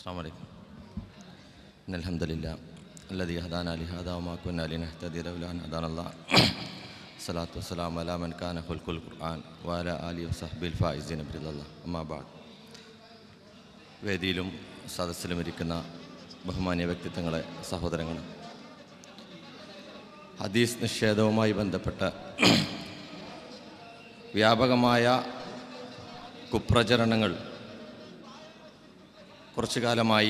السلام عليكم إن الحمد لله الذي هدانا لهذا وما كنا لنهتدي لولا أن هدانا الله الصلاة والسلام على من كان خلق القرآن وعلى آله وصحبه الفائزين برضا الله أما بعد വേദിയിലും സദസ്സിലും ഇരിക്കുന്ന ബഹുമാന്യ വ്യക്തിത്വങ്ങളെ സഹോദരങ്ങൾ ഹദീസ് നിഷേധവുമായി ബന്ധപ്പെട്ട വ്യാപകമായ കുപ്രചരണങ്ങൾ കുറച്ചു കാലമായി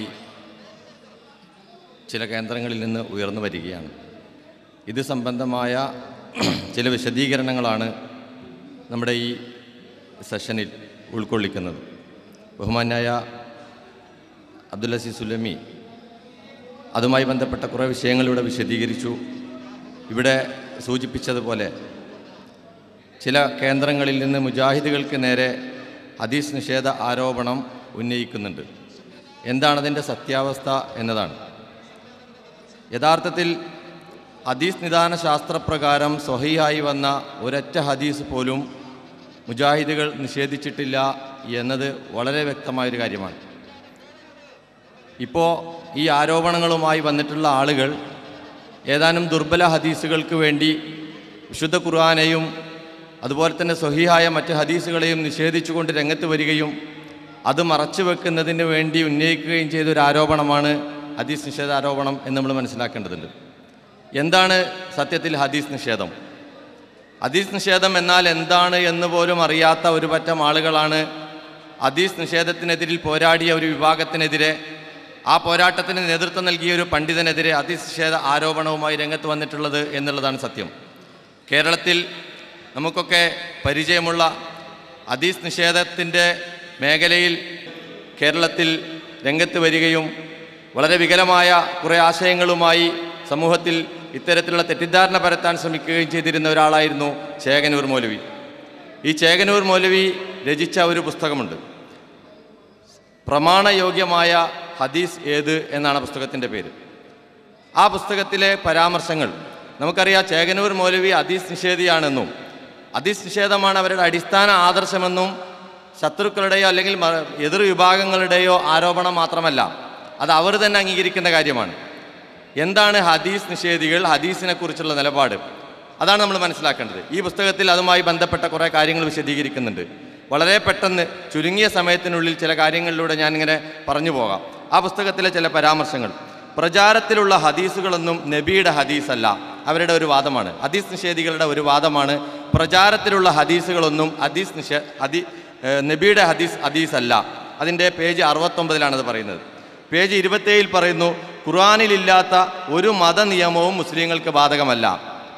ചില കേന്ദ്രങ്ങളിൽ നിന്ന് ഉയർന്നു വരികയാണ് ഇത് സംബന്ധമായ ചില വിശദീകരണങ്ങളാണ് നമ്മുടെ ഈ സെഷനിൽ ഉൾക്കൊള്ളിക്കുന്നത് ബഹുമാന്യായ അബ്ദുൽ അസീസ് സുലമി അതുമായി ബന്ധപ്പെട്ട കുറേ വിഷയങ്ങൾ ഇവിടെ വിശദീകരിച്ചു ഇവിടെ സൂചിപ്പിച്ചതുപോലെ ചില കേന്ദ്രങ്ങളിൽ നിന്ന് മുജാഹിദുകൾക്ക് നേരെ ഹദീസ് നിഷേധ ആരോപണം ഉന്നയിക്കുന്നുണ്ട് എന്താണതിൻ്റെ സത്യാവസ്ഥ എന്നതാണ് യഥാർത്ഥത്തിൽ ഹദീസ് നിദാന ശാസ്ത്രപ്രകാരം സ്വഹിയായി വന്ന ഒരൊറ്റ ഹദീസ് പോലും മുജാഹിദുകൾ നിഷേധിച്ചിട്ടില്ല എന്നത് വളരെ വ്യക്തമായൊരു കാര്യമാണ് ഇപ്പോൾ ഈ ആരോപണങ്ങളുമായി വന്നിട്ടുള്ള ആളുകൾ ഏതാനും ദുർബല ഹദീസുകൾക്ക് വേണ്ടി വിശുദ്ധ ഖുർആാനെയും അതുപോലെ തന്നെ സ്വഹിയായ മറ്റ് ഹദീസുകളെയും നിഷേധിച്ചുകൊണ്ട് രംഗത്ത് വരികയും അത് മറച്ചു വെക്കുന്നതിന് വേണ്ടി ഉന്നയിക്കുകയും ചെയ്ത ഒരു ആരോപണമാണ് ഹദീസ് നിഷേധ ആരോപണം എന്ന് നമ്മൾ മനസ്സിലാക്കേണ്ടതുണ്ട് എന്താണ് സത്യത്തിൽ ഹദീസ് നിഷേധം ഹദീസ് നിഷേധം എന്നാൽ എന്താണ് എന്ന് പോലും അറിയാത്ത ഒരു പറ്റം ആളുകളാണ് ഹദീസ് നിഷേധത്തിനെതിരിൽ പോരാടിയ ഒരു വിഭാഗത്തിനെതിരെ ആ പോരാട്ടത്തിന് നേതൃത്വം നൽകിയ ഒരു പണ്ഡിതനെതിരെ ഹദീസ് നിഷേധ ആരോപണവുമായി രംഗത്ത് വന്നിട്ടുള്ളത് എന്നുള്ളതാണ് സത്യം കേരളത്തിൽ നമുക്കൊക്കെ പരിചയമുള്ള ഹദീസ് നിഷേധത്തിൻ്റെ മേഖലയിൽ കേരളത്തിൽ രംഗത്ത് വരികയും വളരെ വികലമായ കുറേ ആശയങ്ങളുമായി സമൂഹത്തിൽ ഇത്തരത്തിലുള്ള തെറ്റിദ്ധാരണ പരത്താൻ ശ്രമിക്കുകയും ചെയ്തിരുന്ന ഒരാളായിരുന്നു ചേകനൂർ മൗലവി ഈ ചേകനൂർ മൗലവി രചിച്ച ഒരു പുസ്തകമുണ്ട് പ്രമാണയോഗ്യമായ ഹദീസ് ഏത് എന്നാണ് പുസ്തകത്തിൻ്റെ പേര് ആ പുസ്തകത്തിലെ പരാമർശങ്ങൾ നമുക്കറിയാം ചേകനൂർ മൗലവി ഹദീസ് നിഷേധിയാണെന്നും ഹദീസ് നിഷേധമാണ് അവരുടെ അടിസ്ഥാന ആദർശമെന്നും ശത്രുക്കളുടെയോ അല്ലെങ്കിൽ മ- എതിർ വിഭാഗങ്ങളുടെയോ ആരോപണം മാത്രമല്ല അത് അവർ തന്നെ അംഗീകരിക്കുന്ന കാര്യമാണ് എന്താണ് ഹദീസ് നിഷേധികൾ ഹദീസിനെ കുറിച്ചുള്ള നിലപാട് അതാണ് നമ്മൾ മനസ്സിലാക്കേണ്ടത് ഈ പുസ്തകത്തിൽ അതുമായി ബന്ധപ്പെട്ട കുറേ കാര്യങ്ങൾ വിശദീകരിക്കുന്നുണ്ട് വളരെ പെട്ടെന്ന് ചുരുങ്ങിയ സമയത്തിനുള്ളിൽ ചില കാര്യങ്ങളിലൂടെ ഞാനിങ്ങനെ പറഞ്ഞു പോകാം ആ പുസ്തകത്തിലെ ചില പരാമർശങ്ങൾ പ്രചാരത്തിലുള്ള ഹദീസുകളൊന്നും നബിയുടെ ഹദീസല്ല അവരുടെ ഒരു വാദമാണ് ഹദീസ് നിഷേധികളുടെ ഒരു വാദമാണ് പ്രചാരത്തിലുള്ള ഹദീസുകളൊന്നും ഹദീസ് നിഷേ ഹദി ഏഹ് നബിയുടെ ഹദീസ് ഹദീസല്ല അതിൻ്റെ പേജ് അറുപത്തൊമ്പതിലാണത് പറയുന്നത് പേജ് ഇരുപത്തേഴിൽ പറയുന്നു ഖുർആാനിലില്ലാത്ത ഒരു മതനിയമവും മുസ്ലിങ്ങൾക്ക് ബാധകമല്ല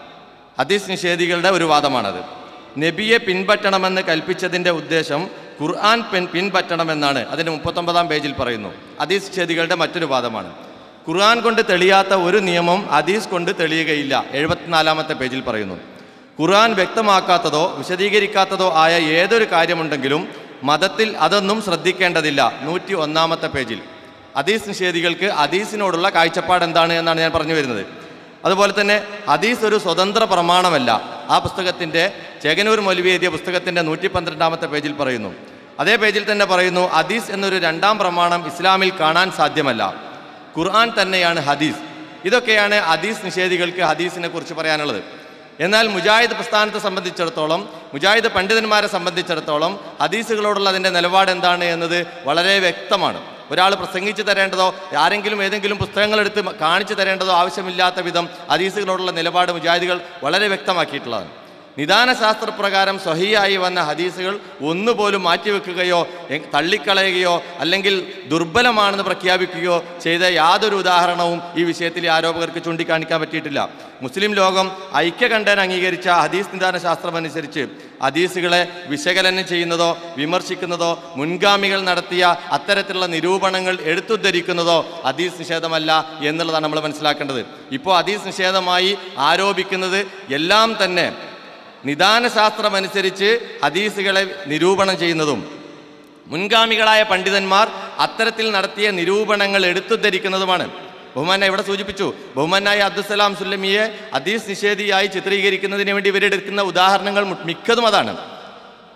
ഹദീസ് നിഷേധികളുടെ ഒരു വാദമാണത് നബിയെ പിൻപറ്റണമെന്ന് കൽപ്പിച്ചതിൻ്റെ ഉദ്ദേശം ഖുർആൻ പിൻ പിൻപറ്റണമെന്നാണ് അതിൻ്റെ മുപ്പത്തൊമ്പതാം പേജിൽ പറയുന്നു ഹദീസ് നിഷേധികളുടെ മറ്റൊരു വാദമാണ് ഖുർആൻ കൊണ്ട് തെളിയാത്ത ഒരു നിയമം ഹദീസ് കൊണ്ട് തെളിയുകയില്ല എഴുപത്തിനാലാമത്തെ പേജിൽ പറയുന്നു ഖുർആൻ വ്യക്തമാക്കാത്തതോ വിശദീകരിക്കാത്തതോ ആയ ഏതൊരു കാര്യമുണ്ടെങ്കിലും മതത്തിൽ അതൊന്നും ശ്രദ്ധിക്കേണ്ടതില്ല നൂറ്റി ഒന്നാമത്തെ പേജിൽ ഹദീസ് നിഷേധികൾക്ക് ഹദീസിനോടുള്ള കാഴ്ചപ്പാട് എന്താണ് എന്നാണ് ഞാൻ പറഞ്ഞു വരുന്നത് അതുപോലെ തന്നെ ഹദീസ് ഒരു സ്വതന്ത്ര പ്രമാണമല്ല ആ പുസ്തകത്തിൻ്റെ ചേകനൂർ മൊലിവി എഴുതിയ പുസ്തകത്തിൻ്റെ നൂറ്റി പന്ത്രണ്ടാമത്തെ പേജിൽ പറയുന്നു അതേ പേജിൽ തന്നെ പറയുന്നു ഹദീസ് എന്നൊരു രണ്ടാം പ്രമാണം ഇസ്ലാമിൽ കാണാൻ സാധ്യമല്ല ഖുർആൻ തന്നെയാണ് ഹദീസ് ഇതൊക്കെയാണ് ഹദീസ് നിഷേധികൾക്ക് ഹദീസിനെ കുറിച്ച് പറയാനുള്ളത് എന്നാൽ മുജാഹിദ് പ്രസ്ഥാനത്തെ സംബന്ധിച്ചിടത്തോളം മുജാഹിദ് പണ്ഡിതന്മാരെ സംബന്ധിച്ചിടത്തോളം ഹദീസുകളോടുള്ള അതിൻ്റെ നിലപാട് എന്താണ് എന്നത് വളരെ വ്യക്തമാണ് ഒരാൾ പ്രസംഗിച്ച് തരേണ്ടതോ ആരെങ്കിലും ഏതെങ്കിലും പുസ്തകങ്ങൾ എടുത്ത് കാണിച്ചു തരേണ്ടതോ ആവശ്യമില്ലാത്ത വിധം ഹദീസുകളോടുള്ള നിലപാട് മുജാഹിദുകൾ വളരെ വ്യക്തമാക്കിയിട്ടുള്ളതാണ് നിദാന ശാസ്ത്രപ്രകാരം സ്വഹിയായി വന്ന ഹദീസുകൾ ഒന്നുപോലും മാറ്റിവെക്കുകയോ എ- തള്ളിക്കളയുകയോ അല്ലെങ്കിൽ ദുർബലമാണെന്ന് പ്രഖ്യാപിക്കുകയോ ചെയ്ത യാതൊരു ഉദാഹരണവും ഈ വിഷയത്തിൽ ഈ ആരോപകർക്ക് ചൂണ്ടിക്കാണിക്കാൻ പറ്റിയിട്ടില്ല മുസ്ലിം ലോകം ഐക്യകണ്ഠൻ അംഗീകരിച്ച ഹദീസ് നിദാന ശാസ്ത്രമനുസരിച്ച് ഹദീസുകളെ വിശകലനം ചെയ്യുന്നതോ വിമർശിക്കുന്നതോ മുൻഗാമികൾ നടത്തിയ അത്തരത്തിലുള്ള നിരൂപണങ്ങൾ എടുത്തുദ്ധരിക്കുന്നതോ ഹദീസ് നിഷേധമല്ല എന്നുള്ളതാണ് നമ്മൾ മനസ്സിലാക്കേണ്ടത് ഇപ്പോൾ ഹദീസ് നിഷേധമായി ആരോപിക്കുന്നത് എല്ലാം തന്നെ നിദാനശാസ്ത്രമനുസരിച്ച് ഹദീസുകളെ നിരൂപണം ചെയ്യുന്നതും മുൻഗാമികളായ പണ്ഡിതന്മാർ അത്തരത്തിൽ നടത്തിയ നിരൂപണങ്ങൾ എടുത്തുദ്ധരിക്കുന്നതുമാണ് ബഹുമാനെ ഇവിടെ സൂചിപ്പിച്ചു ബഹുമാനായ അബ്ദുസലാം സുല്ലമിയെ ഹദീസ് നിഷേധിയായി ചിത്രീകരിക്കുന്നതിന് വേണ്ടി ഇവരെടുക്കുന്ന ഉദാഹരണങ്ങൾ മു- മിക്കതും അതാണ്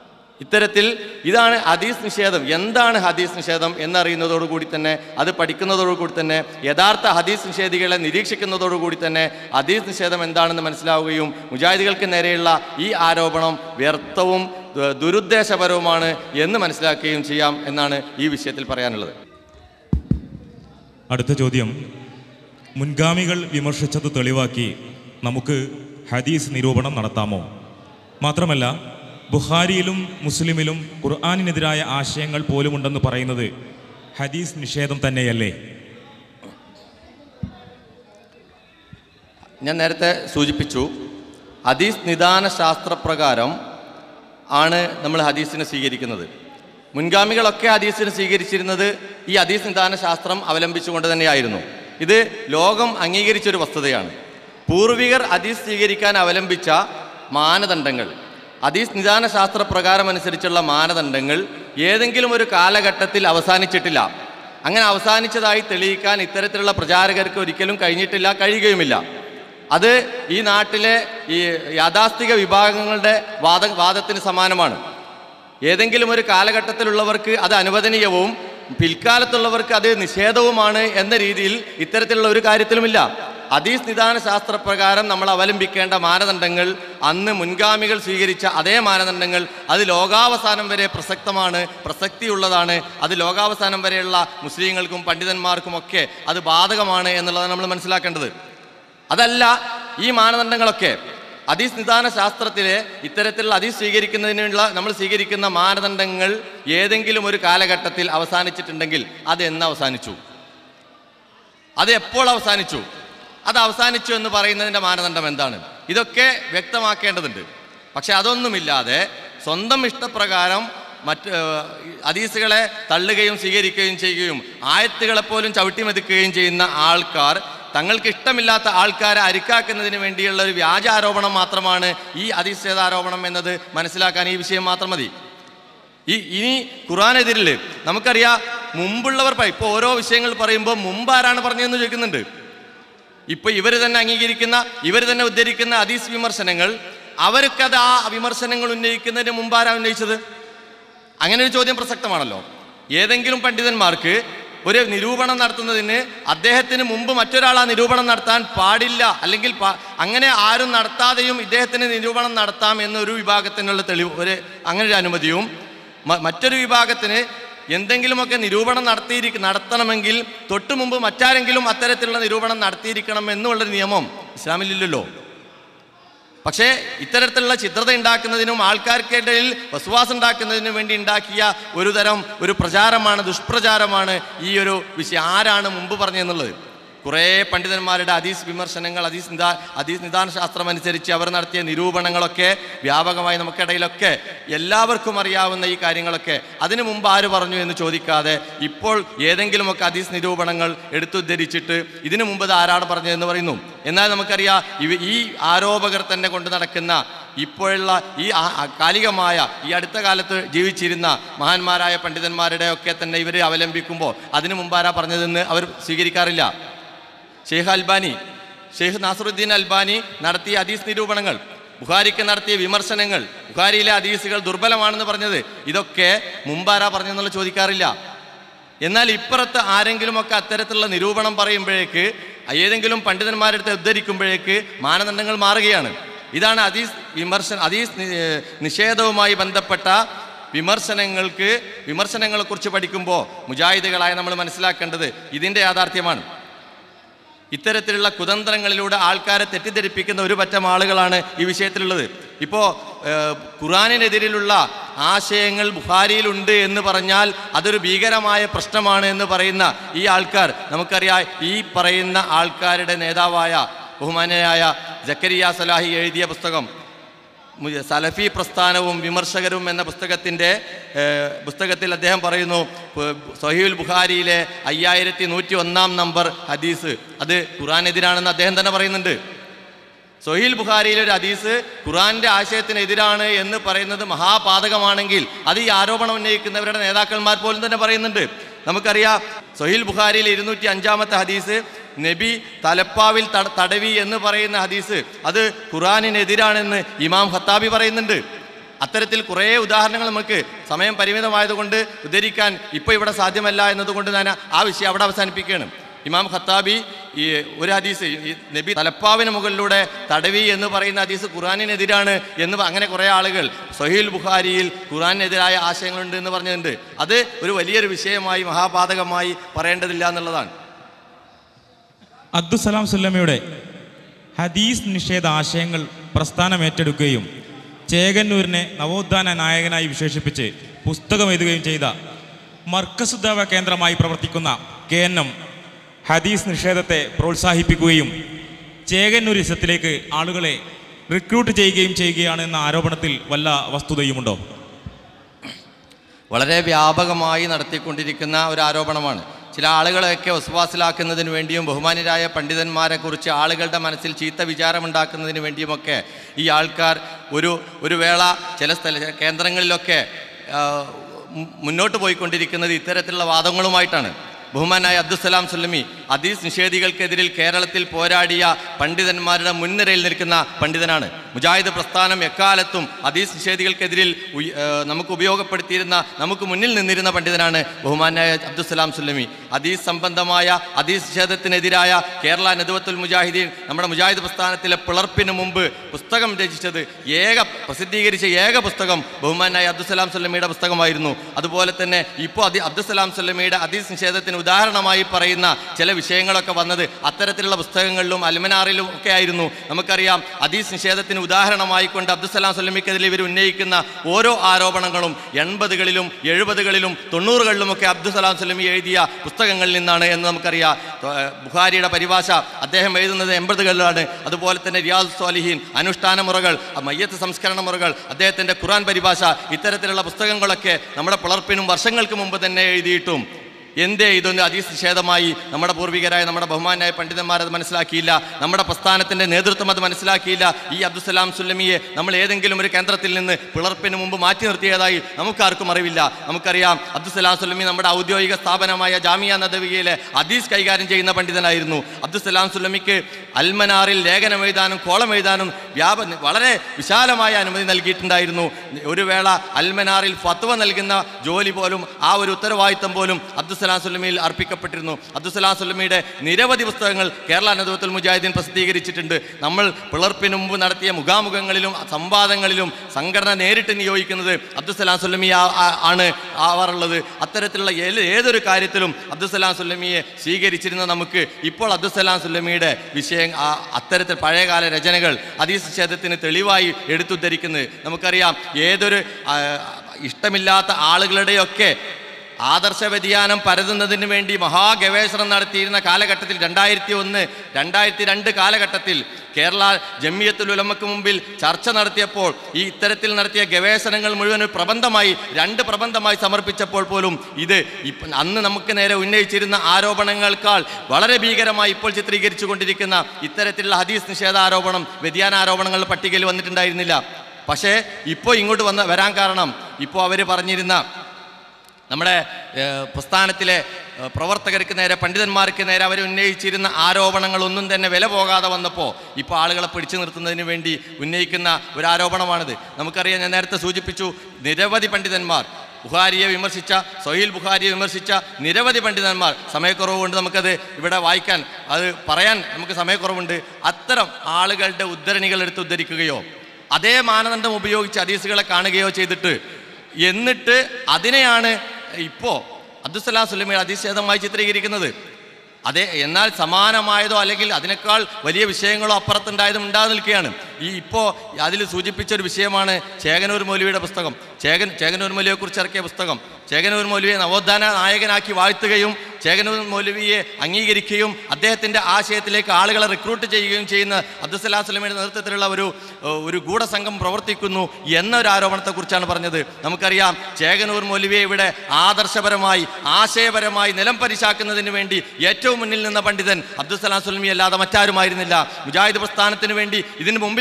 ഇത്തരത്തിൽ ഇതാണ് ഹദീസ് നിഷേധം എന്താണ് ഹദീസ് നിഷേധം എന്നറിയുന്നതോടുകൂടി തന്നെ അത് പഠിക്കുന്നതോടുകൂടി തന്നെ യഥാർത്ഥ ഹദീസ് നിഷേധികളെ നിരീക്ഷിക്കുന്നതോടുകൂടി തന്നെ ഹദീസ് നിഷേധം എന്താണെന്ന് മനസ്സിലാവുകയും മുജാഹിദികൾക്ക് നേരെയുള്ള ഈ ആരോപണം വ്യർത്ഥവും ദു- ദുരുദ്ദേശപരവുമാണ് എന്ന് മനസ്സിലാക്കുകയും ചെയ്യാം എന്നാണ് ഈ വിഷയത്തിൽ പറയാനുള്ളത് അടുത്ത ചോദ്യം മുൻഗാമികൾ വിമർശിച്ചത് തെളിവാക്കി നമുക്ക് ഹദീസ് നിരൂപണം നടത്താമോ മാത്രമല്ല ബുഖാരിയിലും മുസ്ലിമിലും ഖുർആാനിനെതിരായ ആശയങ്ങൾ പോലുമുണ്ടെന്ന് പറയുന്നത് ഹദീസ് നിഷേധം തന്നെയല്ലേ ഞാൻ നേരത്തെ സൂചിപ്പിച്ചു ഹദീസ് നിദാന ശാസ്ത്രപ്രകാരം ആണ് നമ്മൾ ഹദീസിനെ സ്വീകരിക്കുന്നത് മുൻഗാമികളൊക്കെ ഹദീസിനെ സ്വീകരിച്ചിരുന്നത് ഈ ഹദീസ് നിദാന ശാസ്ത്രം അവലംബിച്ചുകൊണ്ട് തന്നെയായിരുന്നു ഇത് ലോകം അംഗീകരിച്ചൊരു വസ്തുതയാണ് പൂർവികർ ഹദീസ് സ്വീകരിക്കാൻ അവലംബിച്ച മാനദണ്ഡങ്ങൾ ഹദീസ് നിദാന ശാസ്ത്രപ്രകാരം അനുസരിച്ചുള്ള മാനദണ്ഡങ്ങൾ ഏതെങ്കിലും ഒരു കാലഘട്ടത്തിൽ അവസാനിച്ചിട്ടില്ല അങ്ങനെ അവസാനിച്ചതായി തെളിയിക്കാൻ ഇത്തരത്തിലുള്ള പ്രചാരകർക്ക് ഒരിക്കലും കഴിഞ്ഞിട്ടില്ല കഴിയുകയുമില്ല അത് ഈ നാട്ടിലെ ഈ യാഥാസ്ഥിക വിഭാഗങ്ങളുടെ വാദ വാദത്തിന് സമാനമാണ് ഏതെങ്കിലും ഒരു കാലഘട്ടത്തിലുള്ളവർക്ക് അത് അനുവദനീയവും പിൽക്കാലത്തുള്ളവർക്ക് അത് നിഷേധവുമാണ് എന്ന രീതിയിൽ ഇത്തരത്തിലുള്ള ഒരു കാര്യത്തിലുമില്ല ഹദീസ് നിദാന ശാസ്ത്രപ്രകാരം നമ്മൾ അവലംബിക്കേണ്ട മാനദണ്ഡങ്ങൾ അന്ന് മുൻഗാമികൾ സ്വീകരിച്ച അതേ മാനദണ്ഡങ്ങൾ അത് ലോകാവസാനം വരെ പ്രസക്തമാണ് പ്രസക്തിയുള്ളതാണ് അത് ലോകാവസാനം വരെയുള്ള മുസ്ലിങ്ങൾക്കും പണ്ഡിതന്മാർക്കുമൊക്കെ അത് ബാധകമാണ് എന്നുള്ളതാണ് നമ്മൾ മനസ്സിലാക്കേണ്ടത് അതല്ല ഈ മാനദണ്ഡങ്ങളൊക്കെ ഹദീസ് നിദാന ശാസ്ത്രത്തിലെ ഇത്തരത്തിലുള്ള ഹദീസ് സ്വീകരിക്കുന്നതിനുള്ള നമ്മൾ സ്വീകരിക്കുന്ന മാനദണ്ഡങ്ങൾ ഏതെങ്കിലും ഒരു കാലഘട്ടത്തിൽ അവസാനിച്ചിട്ടുണ്ടെങ്കിൽ അത് എന്ന് അവസാനിച്ചു അത് എപ്പോൾ അവസാനിച്ചു അത് അവസാനിച്ചു എന്ന് പറയുന്നതിൻ്റെ മാനദണ്ഡം എന്താണ് ഇതൊക്കെ വ്യക്തമാക്കേണ്ടതുണ്ട് പക്ഷെ അതൊന്നുമില്ലാതെ സ്വന്തം ഇഷ്ടപ്രകാരം മറ്റ് ഏഹ്, ഹദീസുകളെ തള്ളുകയും സ്വീകരിക്കുകയും ചെയ്യുകയും ആയത്തുകളെപ്പോലും ചവിട്ടിമെതിക്കുകയും ചെയ്യുന്ന ആൾക്കാർ തങ്ങൾക്ക് ഇഷ്ടമില്ലാത്ത ആൾക്കാരെ അരിക്കാക്കുന്നതിന് വേണ്ടിയുള്ള ഒരു വ്യാജ ആരോപണം മാത്രമാണ് ഈ അതിശേതാരോപണം എന്നത് മനസ്സിലാക്കാൻ ഈ വിഷയം മാത്രം മതി ഈ ഇനി ഖുറാനെതിരിൽ നമുക്കറിയാം മുമ്പുള്ളവർ പറ- ഇപ്പോൾ ഓരോ വിഷയങ്ങൾ പറയുമ്പോൾ മുമ്പ് ആരാണ് പറഞ്ഞതെന്ന് ചോദിക്കുന്നുണ്ട് ഇപ്പൊ ഇവർ തന്നെ അംഗീകരിക്കുന്ന ഇവർ തന്നെ ഉദ്ധരിക്കുന്ന ഹദീസ് വിമർശനങ്ങൾ അവർക്കത് ആ വിമർശനങ്ങൾ ഉന്നയിക്കുന്നതിന് മുമ്പ് ആരാ ഉന്നയിച്ചത് അങ്ങനെ ഒരു ചോദ്യം പ്രസക്തമാണല്ലോ ഏതെങ്കിലും പണ്ഡിതന്മാർക്ക് ഒരു നിരൂപണം നടത്തുന്നതിന് അദ്ദേഹത്തിന് മുമ്പ് മറ്റൊരാൾ ആ നിരൂപണം നടത്താൻ പാടില്ല അല്ലെങ്കിൽ പാ- അങ്ങനെ ആരും നടത്താതെയും ഇദ്ദേഹത്തിന് നിരൂപണം നടത്താം എന്നൊരു വിഭാഗത്തിനുള്ള തെളിവ് ഒരു അങ്ങനെ ഒരു അനുമതിയും മ- മറ്റൊരു വിഭാഗത്തിന് എന്തെങ്കിലുമൊക്കെ നിരൂപണം നടത്തിയിരിക്ക നടത്തണമെങ്കിൽ തൊട്ടു മുമ്പ് മറ്റാരെങ്കിലും അത്തരത്തിലുള്ള നിരൂപണം നടത്തിയിരിക്കണം എന്നുള്ളൊരു നിയമം ഇസ്ലാമിലില്ലല്ലോ പക്ഷേ ഇത്തരത്തിലുള്ള ചിത്രത ഉണ്ടാക്കുന്നതിനും ആൾക്കാർക്കിടയിൽ വസുവാസം ഉണ്ടാക്കുന്നതിനും വേണ്ടി ഉണ്ടാക്കിയ ഒരു തരം ഒരു പ്രചാരമാണ് ദുഷ്പ്രചാരമാണ് ഈ ഒരു വിഷയം ആരാണ് മുമ്പ് പറഞ്ഞതെന്നുള്ളത് കുറേ പണ്ഡിതന്മാരുടെ ഹദീസ് വിമർശനങ്ങൾ ഹദീസ് നിദാ ഹദീസ് നിദാന ശാസ്ത്രം അനുസരിച്ച് അവർ നടത്തിയ നിരൂപണങ്ങളൊക്കെ വ്യാപകമായി നമുക്കിടയിലൊക്കെ എല്ലാവർക്കും അറിയാവുന്ന ഈ കാര്യങ്ങളൊക്കെ അതിനു മുമ്പ് ആര് പറഞ്ഞു എന്ന് ചോദിക്കാതെ ഇപ്പോൾ ഏതെങ്കിലുമൊക്കെ ഹദീസ് നിരൂപണങ്ങൾ എടുത്തുദ്ധരിച്ചിട്ട് ഇതിനു മുമ്പ് ഇത് ആരാണ് പറഞ്ഞതെന്ന് പറയുന്നു എന്നാൽ നമുക്കറിയാം ഇവ ഈ ആരോപകർ തന്നെ കൊണ്ട് നടക്കുന്ന ഇപ്പോഴുള്ള ഈ ആ- ആ കാലികമായ ഈ അടുത്ത കാലത്ത് ജീവിച്ചിരുന്ന മഹാന്മാരായ പണ്ഡിതന്മാരുടെ ഒക്കെ തന്നെ ഇവർ അവലംബിക്കുമ്പോൾ അതിനു മുമ്പ് ആരാ പറഞ്ഞതെന്ന് അവർ സ്വീകരിക്കാറില്ല Sheikh Albani Sheikh Nasiruddin Albani നടത്തിയ ഹദീസ് നിരൂപണങ്ങൾ ബുഖാരിക്ക് നടത്തിയ വിമർശനങ്ങൾ ബുഖാരിയിലെ ഹദീസുകൾ ദുർബലമാണെന്ന് പറഞ്ഞത് ഇതൊക്കെ മുമ്പാരാ പറഞ്ഞെന്നുള്ള ചോദിക്കാറില്ല എന്നാൽ ഇപ്പുറത്ത് ആരെങ്കിലുമൊക്കെ അത്തരത്തിലുള്ള നിരൂപണം പറയുമ്പോഴേക്ക് ഏതെങ്കിലും പണ്ഡിതന്മാരുടെ അടുത്ത് ഉദ്ധരിക്കുമ്പോഴേക്ക് മാനദണ്ഡങ്ങൾ മാറുകയാണ് ഇതാണ് ഹദീസ് വിമർശന ഹദീസ് നി- ഏർ നിഷേധവുമായി ബന്ധപ്പെട്ട വിമർശനങ്ങൾക്ക് വിമർശനങ്ങളെക്കുറിച്ച് പഠിക്കുമ്പോൾ മുജാഹിദുകളായ നമ്മൾ മനസ്സിലാക്കേണ്ടത് ഇതിൻ്റെ യാഥാർത്ഥ്യമാണ് ഇത്തരത്തിലുള്ള കുതന്ത്രങ്ങളിലൂടെ ആൾക്കാരെ തെറ്റിദ്ധരിപ്പിക്കുന്ന ഒരു പറ്റം ആളുകളാണ് ഈ വിഷയത്തിലുള്ളത് ഇപ്പോൾ ഖുറാനിനെതിരിലുള്ള ആശയങ്ങൾ ബുഖാരിയിലുണ്ട് എന്ന് പറഞ്ഞാൽ അതൊരു ഭീകരമായ പ്രശ്നമാണ് എന്ന് പറയുന്ന ഈ ആൾക്കാർ നമുക്കറിയാം ഈ പറയുന്ന ആൾക്കാരുടെ നേതാവായ ബഹുമാനയായ ജക്കരിയ സലാഹി എഴുതിയ പുസ്തകം മു- സലഫി പ്രസ്ഥാനവും വിമർശകരും എന്ന പുസ്തകത്തിൻ്റെ ഏഹ്, പുസ്തകത്തിൽ അദ്ദേഹം പറയുന്നു പ്- സഹീൽ ബുഖാരിയിലെ അയ്യായിരത്തി നൂറ്റി ഒന്നാം നമ്പർ ഹദീസ് അത് ഖുറാനെതിരാണെന്ന് അദ്ദേഹം തന്നെ പറയുന്നുണ്ട് സൊഹീൽ ബുഖാരിയിലെ ഒരു ഹദീസ് ഖുറാന്റെ ആശയത്തിനെതിരാണ് എന്ന് പറയുന്നത് മഹാപാതകമാണെങ്കിൽ അത് ഈ ആരോപണം ഉന്നയിക്കുന്നവരുടെ നേതാക്കന്മാർ പോലും തന്നെ പറയുന്നുണ്ട് നമുക്കറിയാം സൊഹീൽ ബുഖാരിയിലെ ഇരുന്നൂറ്റി അഞ്ചാമത്തെ ഹദീസ് നബി തലപ്പാവിൽ തട- തടവി എന്ന് പറയുന്ന ഹദീസ് അത് ഖുറാനിനെതിരാണെന്ന് ഇമാം ഖത്താബി പറയുന്നുണ്ട് അത്തരത്തിൽ കുറേ ഉദാഹരണങ്ങൾ നമുക്ക് സമയം പരിമിതമായതുകൊണ്ട് ഉദ്ധരിക്കാൻ ഇപ്പോൾ ഇവിടെ സാധ്യമല്ല എന്നതുകൊണ്ട് ഞാൻ ആ വിഷയം അവിടെ അവസാനിപ്പിക്കുകയാണ് ഇമാം ഖത്താബി ഈ ഒരു ഹദീസ് ഈ നബി തലപ്പാവിന് മുകളിലൂടെ തടവി എന്ന് പറയുന്ന ഹദീസ് ഖുറാനിനെതിരാണ് എന്ന് പ- അങ്ങനെ കുറേ ആളുകൾ സഹീൽ ബുഖാരിയിൽ ഖുറാനിനെതിരായ ആശയങ്ങളുണ്ട് എന്ന് പറഞ്ഞിട്ടുണ്ട് അത് ഒരു വലിയൊരു വിഷയമായി മഹാപാതകമായി പറയേണ്ടതില്ല എന്നുള്ളതാണ് അബ്ദുസലാം സുല്ലമയുടെ ഹദീസ് നിഷേധ ആശയങ്ങൾ പ്രസ്ഥാനം ഏറ്റെടുക്കുകയും ചേകന്നൂരിനെ നവോത്ഥാന നായകനായി വിശേഷിപ്പിച്ച് പുസ്തകം എഴുതുകയും ചെയ്ത മർക്കസുദ്ദാവ കേന്ദ്രമായി പ്രവർത്തിക്കുന്ന കെ എൻ എം ഹദീസ് നിഷേധത്തെ പ്രോത്സാഹിപ്പിക്കുകയും ചേകന്നൂരിസത്തിലേക്ക് ആളുകളെ റിക്രൂട്ട് ചെയ്യുകയും ചെയ്യുകയാണ് എന്ന ആരോപണത്തിൽ വല്ല വസ്തുതയുമുണ്ടോ വളരെ വ്യാപകമായി നടത്തിക്കൊണ്ടിരിക്കുന്ന ഒരു ആരോപണമാണ് ചില ആളുകളെയൊക്കെ വസ്വാസിലാക്കുന്നതിന് വേണ്ടിയും ബഹുമാനരായ പണ്ഡിതന്മാരെ കുറിച്ച് ആളുകളുടെ മനസ്സിൽ ചീത്ത വിചാരമുണ്ടാക്കുന്നതിന് വേണ്ടിയുമൊക്കെ ഈ ആൾക്കാർ ഒരു ഒരു വേള ചില സ്ഥല കേന്ദ്രങ്ങളിലൊക്കെ ആ, മു- മുന്നോട്ട് പോയിക്കൊണ്ടിരിക്കുന്നത് ഇത്തരത്തിലുള്ള വാദങ്ങളുമായിട്ടാണ് ബഹുമാനായ അബ്ദുസലാം സുല്ലമി ഹദീസ് നിഷേധികൾക്കെതിരിൽ കേരളത്തിൽ പോരാടിയ പണ്ഡിതന്മാരുടെ മുൻനിരയിൽ നിൽക്കുന്ന പണ്ഡിതനാണ് മുജാഹിദ് പ്രസ്ഥാനം എക്കാലത്തും ഹദീസ് നിഷേധികൾക്കെതിരിൽ ഉയ്- ഏ, നമുക്ക് ഉപയോഗപ്പെടുത്തിയിരുന്ന നമുക്ക് മുന്നിൽ നിന്നിരുന്ന പണ്ഡിതനാണ് ബഹുമാനായ അബ്ദുസലാം സുല്ലമി ഹദീസ് സംബന്ധമായ ഹദീസ് നിഷേധത്തിനെതിരായ കേരള നദുവത്തുൽ മുജാഹിദീൻ നമ്മുടെ മുജാഹിദ് പ്രസ്ഥാനത്തിലെ പിളർപ്പിന് മുമ്പ് പുസ്തകം രചിച്ചത് ഏക പ്രസിദ്ധീകരിച്ച ഏക പുസ്തകം ബഹുമാനായ അബ്ദുസലാം സുല്ലമിയുടെ പുസ്തകമായിരുന്നു അതുപോലെ തന്നെ ഇപ്പോൾ അതി അബ്ദുസലാം സുല്ലമിയുടെ ഹദീസ് നിഷേധത്തിന് ഉദാഹരണമായി പറയുന്ന ചില വിഷയങ്ങളൊക്കെ വന്നത് അത്തരത്തിലുള്ള പുസ്തകങ്ങളിലും അൽമനാറിലും ഒക്കെ ആയിരുന്നു നമുക്കറിയാം ഹദീസ് നിഷേധത്തിന് ഉദാഹരണമായി കൊണ്ട് അബ്ദുസലാം സുല്ലമിക്കെതിരെ ഇവർ ഉന്നയിക്കുന്ന ഓരോ ആരോപണങ്ങളും എൺപതുകളിലും എഴുപതുകളിലും തൊണ്ണൂറുകളിലുമൊക്കെ അബ്ദുസലാം സുല്ലമി എഴുതിയ പുസ്തകങ്ങളിൽ നിന്നാണ് എന്ന് നമുക്കറിയാം ഏർ ബുഖാരിയുടെ പരിഭാഷ അദ്ദേഹം എഴുതുന്നത് എൺപതുകളിലാണ് അതുപോലെ തന്നെ റിയാദ് സ്വാലിഹീൻ അനുഷ്ഠാന മുറകൾ മയ്യത്ത് സംസ്കരണ മുറകൾ അദ്ദേഹത്തിൻ്റെ ഖുറാൻ പരിഭാഷ ഇത്തരത്തിലുള്ള പുസ്തകങ്ങളൊക്കെ നമ്മുടെ പിളർപ്പിനും വർഷങ്ങൾക്ക് മുമ്പ് തന്നെ എഴുതിയിട്ടും എന്തേ ഇതൊന്ന് അതിനിഷേധമായി നമ്മുടെ പൂർവികരായ നമ്മുടെ ബഹുമാനായ പണ്ഡിതന്മാർ അത് മനസ്സിലാക്കിയില്ല നമ്മുടെ പ്രസ്ഥാനത്തിൻ്റെ നേതൃത്വം അത് മനസ്സിലാക്കിയില്ല ഈ അബ്ദുസലാം സുല്ലമിയെ നമ്മൾ ഏതെങ്കിലും ഒരു കേന്ദ്രത്തിൽ നിന്ന് പിളർപ്പിന് മുമ്പ് മാറ്റി നിർത്തിയതായി നമുക്കാർക്കും അറിവില്ല നമുക്കറിയാം അബ്ദുസലാം സുല്ലമി നമ്മുടെ ഔദ്യോഗിക സ്ഥാപനമായ ജാമിയ നദവിയയിലെ ഹദീസ് കൈകാര്യം ചെയ്യുന്ന പണ്ഡിതനായിരുന്നു അബ്ദുസലാം സുല്ലമിക്ക് അൽമനാറിൽ ലേഖനം എഴുതാനും കോളം എഴുതാനും വ്യാപ വളരെ വിശാലമായ അനുമതി നൽകിയിട്ടുണ്ടായിരുന്നു ഒരു വേള അൽമനാറിൽ ഫത്വ നൽകുന്ന ജോലി പോലും ആ ഒരു ഉത്തരവാദിത്തം പോലും അബ്ദുസലാം സുല്ലമിയിൽ അർപ്പിക്കപ്പെട്ടിരുന്നു അബ്ദുസലാം സുല്ലമിയുടെ നിരവധി പുസ്തകങ്ങൾ കേരള നദുവത്തുൽ മുജാഹിദീൻ പ്രസിദ്ധീകരിച്ചിട്ടുണ്ട് നമ്മൾ പിളർപ്പിന് മുമ്പ് നടത്തിയ മുഖാമുഖങ്ങളിലും സംവാദങ്ങളിലും സംഘടന നേരിട്ട് നിയോഗിക്കുന്നത് അബ്ദുസലാം സുല്ലമി ആ- ആ- ആണ് ആവാറുള്ളത് അത്തരത്തിലുള്ള ഏത് ഏതൊരു കാര്യത്തിലും അബ്ദുസലാം സുല്ലമിയെ സ്വീകരിച്ചിരുന്ന നമുക്ക് ഇപ്പോൾ അബ്ദുസലാം സുല്ലമിയുടെ വിഷയം ആ അത്തരത്തിൽ പഴയകാല രചനകൾ ഹദീസ് നിഷേധത്തിന് തെളിവായി എടുത്തുദ്ധരിക്കുന്നത് നമുക്കറിയാം ഏതൊരു ആ, ഇഷ്ടമില്ലാത്ത ആളുകളുടെയൊക്കെ ആദർശ വ്യതിയാനം പരതുന്നതിന് വേണ്ടി മഹാഗവേഷണം നടത്തിയിരുന്ന കാലഘട്ടത്തിൽ രണ്ടായിരത്തി ഒന്ന് രണ്ടായിരത്തി രണ്ട് കാലഘട്ടത്തിൽ കേരള ജമ്മിയത്തുൽ ഉലമക്ക് മുമ്പിൽ ചർച്ച നടത്തിയപ്പോൾ ഈ ഇത്തരത്തിൽ നടത്തിയ ഗവേഷണങ്ങൾ മുഴുവൻ ഒരു പ്രബന്ധമായി രണ്ട് പ്രബന്ധമായി സമർപ്പിച്ചപ്പോൾ പോലും ഇത് ഇപ്പ- അന്ന് നമുക്ക് നേരെ ഉന്നയിച്ചിരുന്ന ആരോപണങ്ങൾക്കാൾ വളരെ ഭീകരമായി ഇപ്പോൾ ചിത്രീകരിച്ചു കൊണ്ടിരിക്കുന്ന ഇത്തരത്തിലുള്ള ഹദീസ് നിഷേധ ആരോപണം വ്യതിയാന ആരോപണങ്ങൾ പട്ടികയിൽ വന്നിട്ടുണ്ടായിരുന്നില്ല പക്ഷേ ഇപ്പോൾ ഇങ്ങോട്ട് വന്ന വരാൻ കാരണം ഇപ്പോൾ അവർ പറഞ്ഞിരുന്ന നമ്മുടെ ഏഹ്, പ്രസ്ഥാനത്തിലെ ഏഹ്, പ്രവർത്തകർക്ക് നേരെ പണ്ഡിതന്മാർക്ക് നേരെ അവർ ഉന്നയിച്ചിരുന്ന ആരോപണങ്ങളൊന്നും തന്നെ വില പോകാതെ വന്നപ്പോൾ ഇപ്പോൾ ആളുകളെ പിടിച്ചു നിർത്തുന്നതിന് വേണ്ടി ഉന്നയിക്കുന്ന ഒരു ആരോപണമാണിത് നമുക്കറിയാം ഞാൻ നേരത്തെ സൂചിപ്പിച്ചു നിരവധി പണ്ഡിതന്മാർ ബുഹാരിയെ വിമർശിച്ച സൊഹീൽ ബുഹാരിയെ വിമർശിച്ച നിരവധി പണ്ഡിതന്മാർ സമയക്കുറവ് കൊണ്ട് നമുക്കത് ഇവിടെ വായിക്കാൻ അത് പറയാൻ നമുക്ക് സമയക്കുറവുണ്ട് അത്തരം ആളുകളുടെ ഉദ്ധരണികൾ എടുത്ത് ഉദ്ധരിക്കുകയോ അതേ മാനദണ്ഡം ഉപയോഗിച്ച് ഹദീസുകളെ കാണുകയോ ചെയ്തിട്ട് എന്നിട്ട് അതിനെയാണ് ഇപ്പോൾ അബ്ദുസലാം സുലമിയുടെ അതിശേതമായി ചിത്രീകരിക്കുന്നത് അതെ എന്നാൽ സമാനമായതോ അല്ലെങ്കിൽ അതിനേക്കാൾ വലിയ വിഷയങ്ങളോ അപ്പുറത്തുണ്ടായതും ഉണ്ടാതെ നിൽക്കുകയാണ് ഈ ഇപ്പോൾ അതിൽ സൂചിപ്പിച്ച ഒരു വിഷയമാണ് ചേകനൂർ മൗലവിയുടെ പുസ്തകം ചേകൻ ചേകനൂർ മൗലവിയെ കുറിച്ച് ഇറക്കിയ പുസ്തകം ചേകനൂർ മൗലവിയെ നവോത്ഥാന നായകനാക്കി വാഴ്ത്തുകയും ചേകനൂർ മൗലവിയെ അംഗീകരിക്കുകയും അദ്ദേഹത്തിൻ്റെ ആശയത്തിലേക്ക് ആളുകളെ റിക്രൂട്ട് ചെയ്യുകയും ചെയ്യുന്ന അബ്ദുസലാം സുലമിയുടെ നേതൃത്വത്തിലുള്ള ഒരു ഏഹ്, ഒരു ഗൂഢസംഘം പ്രവർത്തിക്കുന്നു എന്നൊരു ആരോപണത്തെക്കുറിച്ചാണ് പറഞ്ഞത് നമുക്കറിയാം ചേകനൂർ മൗലവിയെ ഇവിടെ ആദർശപരമായി ആശയപരമായി നിലം പരിശാക്കുന്നതിന് വേണ്ടി ഏറ്റവും മുന്നിൽ നിന്ന പണ്ഡിതൻ അബ്ദുസലാം സുലമി അല്ലാതെ മറ്റാരുമായിരുന്നില്ല മുജാഹിദ് പ്രസ്ഥാനത്തിന് വേണ്ടി ഇതിന് മുമ്പിൽ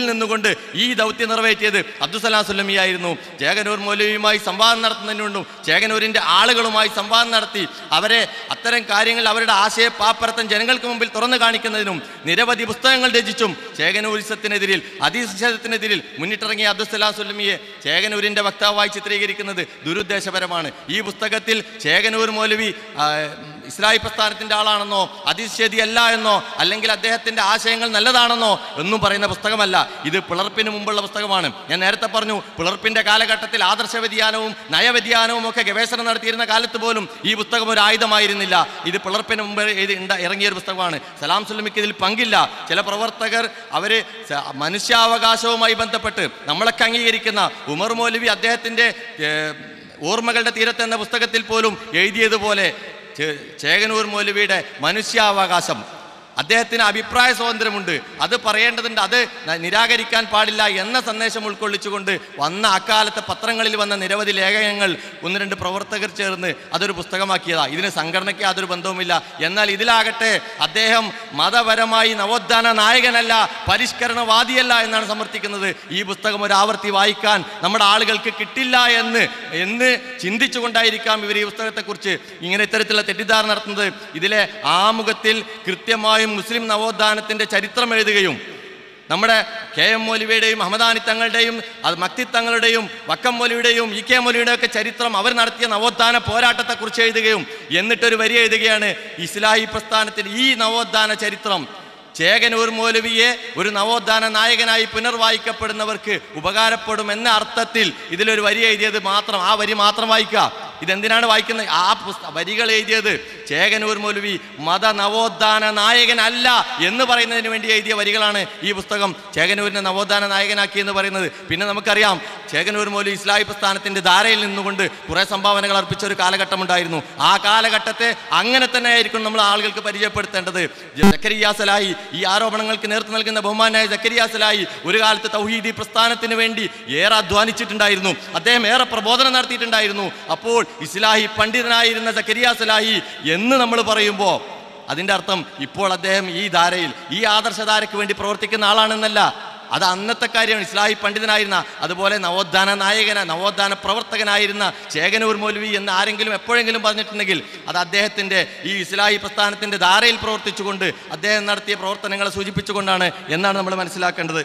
മുമ്പിൽ നിന്നുകൊണ്ട് ഈ ദൗത്യം നിറവേറ്റിയത് അബ്ദുസലാം സുല്ലമിയായിരുന്നു ചേകനൂർ മൗലവിയുമായി സംവാദം നടത്തുന്നതിനുകൊണ്ടും ചേകനൂരിൻ്റെ ആളുകളുമായി സംവാദം നടത്തി അവരെ അത്തരം കാര്യങ്ങൾ അവരുടെ ആശയ പാപ്പരത്തം ജനങ്ങൾക്ക് മുമ്പിൽ തുറന്നു കാണിക്കുന്നതിനും നിരവധി പുസ്തകങ്ങൾ രചിച്ചും ചേകനൂരിസത്തിനെതിരിൽ അതിനിഷേധത്തിനെതിരിൽ മുന്നിട്ടിറങ്ങിയ അബ്ദുസലാം സുല്ലമിയെ ചേകനൂരിൻ്റെ വക്താവായി ചിത്രീകരിക്കുന്നത് ദുരുദ്ദേശപരമാണ് ഈ പുസ്തകത്തിൽ ചേകനൂർ മൗലവി ആ, ഇസ്ലാഹി പ്രസ്ഥാനത്തിൻ്റെ ആളാണെന്നോ അതിശേദിയല്ല എന്നോ അല്ലെങ്കിൽ അദ്ദേഹത്തിൻ്റെ ആശയങ്ങൾ നല്ലതാണെന്നോ ഒന്നും പറയുന്ന പുസ്തകമല്ല ഇത് പിളർപ്പിന് മുമ്പുള്ള പുസ്തകമാണ് ഞാൻ നേരത്തെ പറഞ്ഞു പിളർപ്പിൻ്റെ കാലഘട്ടത്തിൽ ആദർശ വ്യതിയാനവും നയവ്യതിയാനവും ഒക്കെ ഗവേഷണം നടത്തിയിരുന്ന കാലത്ത് പോലും ഈ പുസ്തകം ഒരു ആയുധമായിരുന്നില്ല ഇത് പിളർപ്പിന് മുമ്പ് എഴുതി ഉണ്ടാ- ഇറങ്ങിയ ഒരു പുസ്തകമാണ് സലാം സുല്ലമിക്ക് ഇതിൽ പങ്കില്ല ചില പ്രവർത്തകർ അവർ മനുഷ്യാവകാശവുമായി ബന്ധപ്പെട്ട് നമ്മളൊക്കെ അംഗീകരിക്കുന്ന ഉമർ മൗലവി അദ്ദേഹത്തിൻ്റെ ഏഹ്, ഓർമ്മകളുടെ തീരത്ത് എന്ന പുസ്തകത്തിൽ പോലും എഴുതിയതുപോലെ ചേ- ചേകനൂർ മൗലവിയുടെ മനുഷ്യാവകാശം അദ്ദേഹത്തിന് അഭിപ്രായ സ്വാതന്ത്ര്യമുണ്ട് അത് പറയേണ്ടതുണ്ട് അത് ന- നിരാകരിക്കാൻ പാടില്ല എന്ന സന്ദേശം ഉൾക്കൊള്ളിച്ചുകൊണ്ട് വന്ന അക്കാലത്തെ പത്രങ്ങളിൽ വന്ന നിരവധി ലേഖനങ്ങൾ ഒന്ന് രണ്ട് പ്രവർത്തകർ ചേർന്ന് അതൊരു പുസ്തകമാക്കിയതാ ഇതിന് സംഘടനയ്ക്ക് യാതൊരു ബന്ധവുമില്ല എന്നാൽ ഇതിലാകട്ടെ അദ്ദേഹം മതപരമായി നവോത്ഥാന നായകനല്ല പരിഷ്കരണവാദിയല്ല എന്നാണ് സമർത്ഥിക്കുന്നത് ഈ പുസ്തകം ഒരു ആവർത്തി വായിക്കാൻ നമ്മുടെ ആളുകൾക്ക് കിട്ടില്ല എന്ന് എന്ന് ചിന്തിച്ചുകൊണ്ടായിരിക്കാം ഇവർ ഈ പുസ്തകത്തെക്കുറിച്ച് ഇങ്ങനെ ഇത്തരത്തിലുള്ള തെറ്റിദ്ധാരണ നടത്തുന്നത് ഇതിലെ ആമുഖത്തിൽ കൃത്യമായും മുസ്ലിം നവോത്ഥാനത്തിൻ്റെ ചരിത്രം എഴുതുകയും നമ്മുടെ കെ എം മൗലവിയുടെയും അഹമ്മദാനി തങ്ങളുടെയും അത് മക്തി തങ്ങളുടെയും വക്കം മൗലവിയുടെയും ഇ കെ മൗലവിയുടെയും ഒക്കെ ചരിത്രം അവർ നടത്തിയ നവോത്ഥാന പോരാട്ടത്തെക്കുറിച്ച് എഴുതുകയും എന്നിട്ടൊരു വരി എഴുതുകയാണ് ഇസ്ലാഹി പ്രസ്ഥാനത്തിൻ്റെ ഈ നവോത്ഥാന ചരിത്രം ചേകനൂർ മൗലവിയെ ഒരു നവോത്ഥാന നായകനായി പുനർവായിക്കപ്പെടുന്നവർക്ക് ഉപകാരപ്പെടും എന്ന അർത്ഥത്തിൽ ഇതിലൊരു വരി എഴുതിയത് മാത്രം ആ വരി മാത്രം വായിക്കുക ഇതെന്തിനാണ് വായിക്കുന്നത് ആ പുസ്ത വരികൾ എഴുതിയത് ചേകനൂർ മൗലവി മത നവോത്ഥാന നായകനല്ല എന്ന് പറയുന്നതിന് വേണ്ടി എഴുതിയ വരികളാണ് ഈ പുസ്തകം ചേകനൂരിനെ നവോത്ഥാന നായകനാക്കി എന്ന് പറയുന്നത് പിന്നെ നമുക്കറിയാം ചേകനൂർ മൗലവി ഇസ്ലാഹി പ്രസ്ഥാനത്തിന്റെ ധാരയിൽ നിന്നുകൊണ്ട് കുറേ സംഭാവനകൾ അർപ്പിച്ച ഒരു കാലഘട്ടം ഉണ്ടായിരുന്നു ആ കാലഘട്ടത്തെ അങ്ങനെ തന്നെ ആയിരിക്കും നമ്മൾ ആളുകൾക്ക് പരിചയപ്പെടുത്തേണ്ടത് ജക്കരിയ സലാഹി ഈ ആരോപണങ്ങൾക്ക് നേതൃത്വം നൽകുന്ന ബഹുമാനായ ജക്കരിയ സലാഹി ഒരു കാലത്ത് തൗഹീദി പ്രസ്ഥാനത്തിന് വേണ്ടി ഏറെ അധ്വാനിച്ചിട്ടുണ്ടായിരുന്നു അദ്ദേഹം ഏറെ പ്രബോധനം നടത്തിയിട്ടുണ്ടായിരുന്നു അപ്പോൾ ഇസ്ലാഹി പണ്ഡിതനായിരുന്ന ജക്കരിയ സലാഹി എന്ന് നമ്മൾ പറയുമ്പോൾ അതിൻ്റെ അർത്ഥം ഇപ്പോൾ അദ്ദേഹം ഈ ധാരയിൽ ഈ ആദർശധാരയ്ക്ക് വേണ്ടി പ്രവർത്തിക്കുന്ന ആളാണെന്നല്ല അത് അന്നത്തെ കാര്യമാണ് ഇസ്ലാഹി പണ്ഡിതനായിരുന്ന അതുപോലെ നവോത്ഥാന നായകന നവോത്ഥാന പ്രവർത്തകനായിരുന്ന ചേകനൂർ മൗലവി എന്ന് ആരെങ്കിലും എപ്പോഴെങ്കിലും പറഞ്ഞിട്ടുണ്ടെങ്കിൽ അത് അദ്ദേഹത്തിൻ്റെ ഈ ഇസ്ലാഹി പ്രസ്ഥാനത്തിൻ്റെ ധാരയിൽ പ്രവർത്തിച്ചുകൊണ്ട് അദ്ദേഹം നടത്തിയ പ്രവർത്തനങ്ങളെ സൂചിപ്പിച്ചുകൊണ്ടാണ് എന്നാണ് നമ്മൾ മനസ്സിലാക്കേണ്ടത്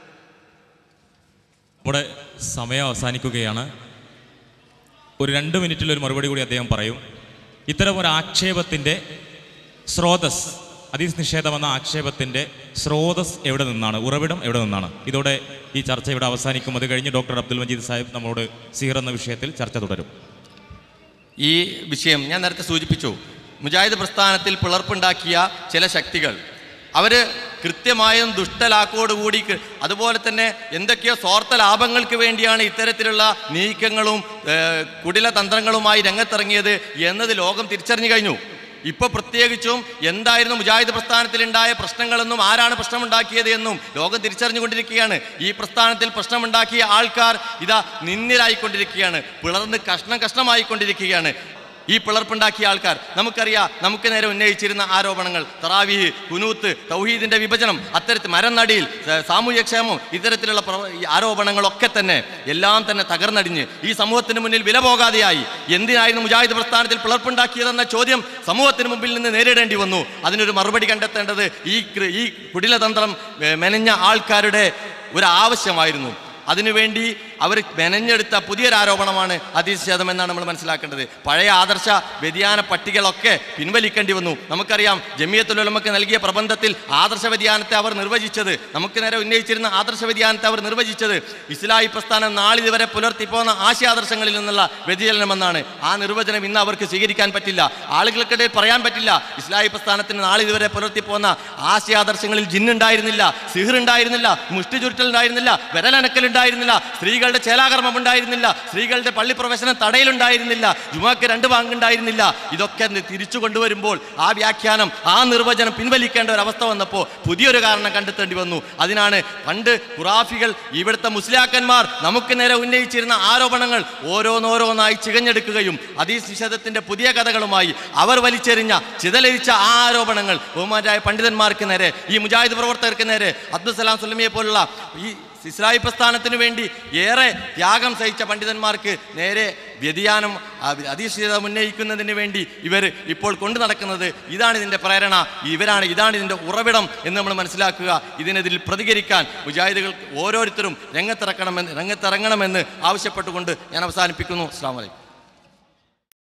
നമ്മുടെ സമയം അവസാനിക്കുകയാണ് ഒരു രണ്ട് മിനിറ്റിൽ ഒരു മറുപടി കൂടി അദ്ദേഹം പറയും ഇത്തരം ഒരു ആക്ഷേപത്തിൻ്റെ സ്രോതസ് അതീസ് നിഷേധം എന്ന ആക്ഷേപത്തിൻ്റെ സ്രോതസ് എവിടെ നിന്നാണ് ഉറവിടം എവിടെ നിന്നാണ് ഇതോടെ ഈ ചർച്ച ഇവിടെ അവസാനിക്കും അത് കഴിഞ്ഞ് ഡോക്ടർ അബ്ദുൽ മജീദ് സാഹിബ് നമ്മളോട് സിഹർ എന്ന വിഷയത്തിൽ ചർച്ച തുടരും ഈ വിഷയം ഞാൻ നേരത്തെ സൂചിപ്പിച്ചു മുജാഹിദ് പ്രസ്ഥാനത്തിൽ പിളർപ്പുണ്ടാക്കിയ ചില ശക്തികൾ അവർ കൃത്യമായും ദുഷ്ടലാക്കോടുകൂടി ക- അതുപോലെ തന്നെ എന്തൊക്കെയോ സ്വാർത്ഥ ലാഭങ്ങൾക്ക് വേണ്ടിയാണ് ഇത്തരത്തിലുള്ള നീക്കങ്ങളും ഏഹ്, കുടില തന്ത്രങ്ങളുമായി രംഗത്തിറങ്ങിയത് എന്നത് ലോകം തിരിച്ചറിഞ്ഞു കഴിഞ്ഞു ഇപ്പൊ പ്രത്യേകിച്ചും എന്തായിരുന്നു മുജാഹിദ് പ്രസ്ഥാനത്തിലുണ്ടായ പ്രശ്നങ്ങളെന്നും ആരാണ് പ്രശ്നമുണ്ടാക്കിയത് എന്നും ലോകം തിരിച്ചറിഞ്ഞുകൊണ്ടിരിക്കുകയാണ് ഈ പ്രസ്ഥാനത്തിൽ പ്രശ്നമുണ്ടാക്കിയ ആൾക്കാർ ഇതാ നിന്നിലായിക്കൊണ്ടിരിക്കുകയാണ് പിളർന്ന് കഷ്ണം കഷ്ണമായിക്കൊണ്ടിരിക്കുകയാണ് ഈ പിളർപ്പുണ്ടാക്കിയ ആൾക്കാർ നമുക്കറിയാം നമുക്ക് നേരെ ഉന്നയിച്ചിരുന്ന ആരോപണങ്ങൾ തറാവീഹ് കുനൂത്ത് തൗഹീദിന്റെ വിഭജനം അത്തരത്തിൽ മരനടിയിൽ സ- സാമൂഹ്യക്ഷേമം ഇത്തരത്തിലുള്ള പ്രവ- ഈ ആരോപണങ്ങളൊക്കെ തന്നെ എല്ലാം തന്നെ തകർന്നടിഞ്ഞ് ഈ സമൂഹത്തിന് മുന്നിൽ വില പോകാതെയായി എന്തിനായിരുന്നു മുജാഹിദ് പ്രസ്ഥാനത്തിൽ പിളർപ്പുണ്ടാക്കിയതെന്ന ചോദ്യം സമൂഹത്തിന് മുമ്പിൽ നിന്ന് നേരിടേണ്ടി വന്നു അതിനൊരു മറുപടി കണ്ടെത്തേണ്ടത് ഈ കൃ- ഈ കുടിലതന്ത്രം ഏ, മെനഞ്ഞ ആൾക്കാരുടെ ഒരു ആവശ്യമായിരുന്നു അതിനുവേണ്ടി അവർ മെനഞ്ഞെടുത്ത പുതിയൊരു ആരോപണമാണ് അതിശേദം എന്നാണ് നമ്മൾ മനസ്സിലാക്കേണ്ടത് പഴയ ആദർശ വ്യതിയാന പട്ടികകളൊക്കെ പിൻവലിക്കേണ്ടി വന്നു നമുക്കറിയാം ജമിയത്തുലമക്ക് നൽകിയ പ്രബന്ധത്തിൽ ആദർശ വ്യതിയാനത്തെ അവർ നിർവചിച്ചത് നമുക്ക് നേരെ ഉന്നയിച്ചിരുന്ന ആദർശ വ്യതിയാനത്തെ അവർ നിർവചിച്ചത് ഇസ്ലാഹി പ്രസ്ഥാനം നാളിതുവരെ പുലർത്തിപ്പോന്ന ആശയാദർശങ്ങളിൽ നിന്നുള്ള വ്യതിചലനമെന്നാണ് ആ നിർവചനം ഇന്ന് അവർക്ക് സ്വീകരിക്കാൻ പറ്റില്ല ആളുകൾക്കിടയിൽ പറയാൻ പറ്റില്ല ഇസ്ലാഹി പ്രസ്ഥാനത്തിന് നാളിതുവരെ പുലർത്തിപ്പോന്ന ആശയാദർശങ്ങളിൽ ജിന്നുണ്ടായിരുന്നില്ല സിഹിർ ഉണ്ടായിരുന്നില്ല മുഷ്ടി ചുരുട്ടൽ ഉണ്ടായിരുന്നില്ല വിരലനക്കൽ ഉണ്ടായിരുന്നില്ല സ്ത്രീകൾ സ്ത്രീകളുടെ ചേലാകർമ്മം ഉണ്ടായിരുന്നില്ല സ്ത്രീകളുടെ പള്ളിപ്രവേശനം തടയിലുണ്ടായിരുന്നില്ല ജുമാക്ക് രണ്ട് ബാങ്കുണ്ടായിരുന്നില്ല ഇതൊക്കെ നി- തിരിച്ചു കൊണ്ടുവരുമ്പോൾ ആ വ്യാഖ്യാനം ആ നിർവചനം പിൻവലിക്കേണ്ട ഒരു അവസ്ഥ വന്നപ്പോൾ പുതിയൊരു കാരണം കണ്ടെത്തേണ്ടി വന്നു അതിനാണ് പണ്ട് ഖുറാഫികൾ ഇവിടുത്തെ മുസ്ലിയാക്കന്മാർ നമുക്ക് നേരെ ഉന്നയിച്ചിരുന്ന ആരോപണങ്ങൾ ഓരോന്നോരോന്നായി ചികഞ്ഞെടുക്കുകയും അതീസ് നിഷേധത്തിന്റെ പുതിയ കഥകളുമായി അവർ വലിച്ചെറിഞ്ഞ ചിതലരിച്ച ആ ആരോപണങ്ങൾ ബഹുമാനായ പണ്ഡിതന്മാർക്ക് നേരെ ഈ മുജാഹിദ് പ്രവർത്തകർക്ക് നേരെ അബ്ദുസലാം സുലമിയെ പോലുള്ള ഈ ഇസ്രായേൽ പ്രസ്ഥാനത്തിന് വേണ്ടി ഏറെ ത്യാഗം സഹിച്ച പണ്ഡിതന്മാർക്ക് നേരെ വ്യതിയാനം അധീക്ഷിതം ഉന്നയിക്കുന്നതിന് വേണ്ടി ഇവർ ഇപ്പോൾ കൊണ്ടു നടക്കുന്നത് ഇതാണ് ഇതിൻ്റെ പ്രേരണ ഇവരാണ് ഇതാണ് ഇതിൻ്റെ ഉറവിടം എന്ന് നമ്മൾ മനസ്സിലാക്കുക ഇതിനെതിൽ പ്രതികരിക്കാൻ മുജാഹിദുകൾ ഓരോരുത്തരും രംഗത്തിറക്കണമെന്ന് രംഗത്തിറങ്ങണമെന്ന് ആവശ്യപ്പെട്ടുകൊണ്ട് ഞാൻ അവസാനിപ്പിക്കുന്നു അസ്സാം വലൈക്കും